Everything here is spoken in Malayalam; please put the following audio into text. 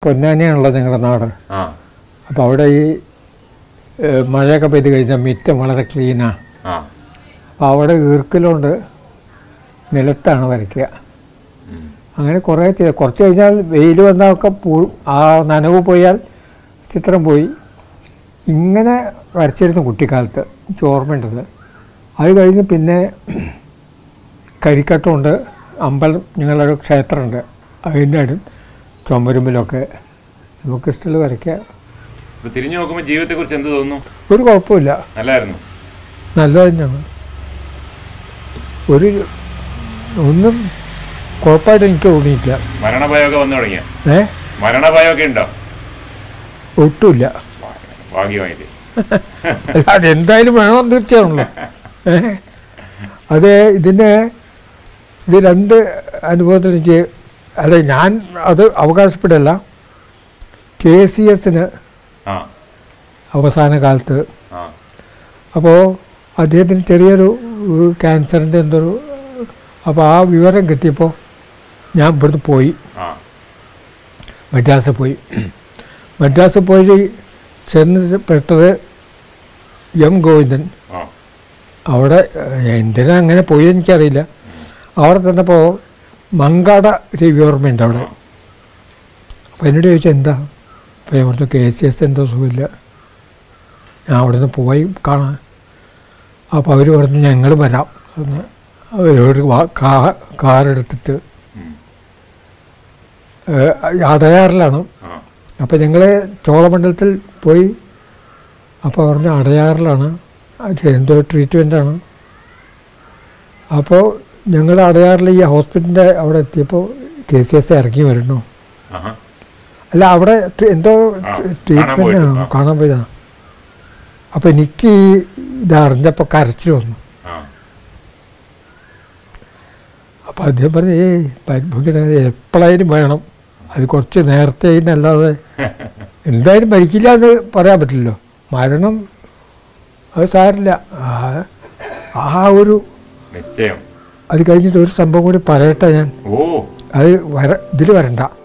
പൊന്നാനിയാണല്ലോ നിങ്ങളുടെ നാട് ആ അപ്പോൾ അവിടെ ഈ ഏഹ്, മഴയൊക്കെ പെയ്ത് കഴിഞ്ഞാൽ മിറ്റം വളരെ ക്ലീനാണ് ആ അപ്പോൾ അവിടെ ഈർക്കലുകൊണ്ട് നിലത്താണ് വരയ്ക്കുക ഉം. അങ്ങനെ കുറേ ചെയ്ത് കുറച്ച് കഴിഞ്ഞാൽ വെയിൽ വന്നാലൊക്കെ പോ ആ നനവ് പോയാൽ ചിത്രം പോയി ഇങ്ങനെ വരച്ചിരുന്നു കുട്ടിക്കാലത്ത് എനിക്ക് ഓർമ്മയുണ്ടത് അത് കഴിഞ്ഞ് പിന്നെ കരിക്കട്ടമുണ്ട് അമ്പലം ഞങ്ങളൊരു ക്ഷേത്രമുണ്ട് അതിൻ്റെ അടുത്ത് ചുമരുമ്പിലൊക്കെ നമുക്ക് ഇഷ്ടമുള്ള വരയ്ക്കുക ഇപ്പൊ തിരിഞ്ഞു നോക്കുമ്പോൾ ജീവിതത്തെ കുറിച്ച് എന്ത് തോന്നുന്നു ഒരു കുഴപ്പമില്ല നല്ലായിരുന്നു നല്ലത് തന്നെയാണ് ഒരു ഒന്നും കുഴപ്പമായിട്ട് എനിക്ക് തോന്നിയില്ല മരണഭയമൊക്കെ വന്നു തുടങ്ങിയ ഏ മരണഭയമൊക്കെ ഉണ്ടോ ഒട്ടുമില്ല ഭാഗ്യമായിട്ട് അല്ല അതെന്തായാലും വേണമെന്ന് തീർച്ചയാണല്ലോ ഏ അത് ഇതിൻ്റെ ഇത് രണ്ട് അനുഭവത്തിൽ എനിക്ക് അല്ല ഞാൻ അത് അവകാശപ്പെടല്ല കെ സി എസിന് ആ അവസാന കാലത്ത് ആ അപ്പോൾ അദ്ദേഹത്തിന് ചെറിയൊരു ഏഹ്, ക്യാൻസറിൻ്റെ എന്തൊരു അപ്പോൾ ആ വിവരം കിട്ടിയപ്പോൾ ഞാൻ ഇവിടുന്ന് പോയി ആ മദ്രാസിൽ പോയി മദ്രാസിൽ പോയി ചെന്ന് പെട്ടത് എം ഗോവിന്ദൻ ആ അവിടെ ഏഹ്, എന്തിനാ അങ്ങനെ പോയി എനിക്കറിയില്ല അവിടെ ചെന്നപ്പോൾ മങ്കാട രവി ഓർമ്മയുണ്ട് അവിടെ അപ്പോൾ എന്നോട് ചോദിച്ചാൽ എന്താ അപ്പോൾ ഞാൻ പറഞ്ഞു കെ സി എസ് എന്തോ സുഖമില്ല ഞാൻ അവിടെ നിന്ന് പോയി കാണാൻ അപ്പോൾ അവർ പറഞ്ഞു ഞങ്ങൾ വരാം എന്ന് അവരൊരു വാ- കാ- കാറെടുത്തിട്ട് ഉം. ഏഹ്, അടയാറിലാണ് ആ അപ്പോൾ ഞങ്ങൾ ചോളമണ്ഡലത്തിൽ പോയി അപ്പോൾ പറഞ്ഞു അടയാറിലാണ് അത് എന്തോ ട്രീറ്റ്മെൻറ്റാണ് അപ്പോൾ ഞങ്ങൾ അടയാറിൽ ഈ ഹോസ്പിറ്റലിൻ്റെ അവിടെ എത്തിയപ്പോൾ കെ സി എസ് ഇറങ്ങി വരണു ആഹാ അല്ല അവിടെ ട്രീ- എന്തോ ആ, കാണാൻ ട്രീറ്റ്മെൻറ്റ് പോയിട്ട്, ആ. കാണാൻ പോയതാ അപ്പോൾ എനിക്ക് ഈ ഇത് അറിഞ്ഞപ്പോൾ കരച്ചിൽ വന്നു ആ അപ്പോൾ അദ്ദേഹം പറഞ്ഞു ഏയ് പരിഭവിക്കണ എപ്പോഴായാലും വേണം അത് കുറച്ച് നേരത്തെ അല്ലാതെ എന്തായാലും മരിക്കില്ല എന്ന് പറയാൻ പറ്റില്ലല്ലോ മരണം അത് സാരില്ല ആ- ആ ഒരു നിശ്ചയം അത് കഴിഞ്ഞിട്ട് ഒരു സംഭവം കൂടി പറയട്ടെ ഞാൻ ഓ അത് വര ഇതിൽ വരണ്ട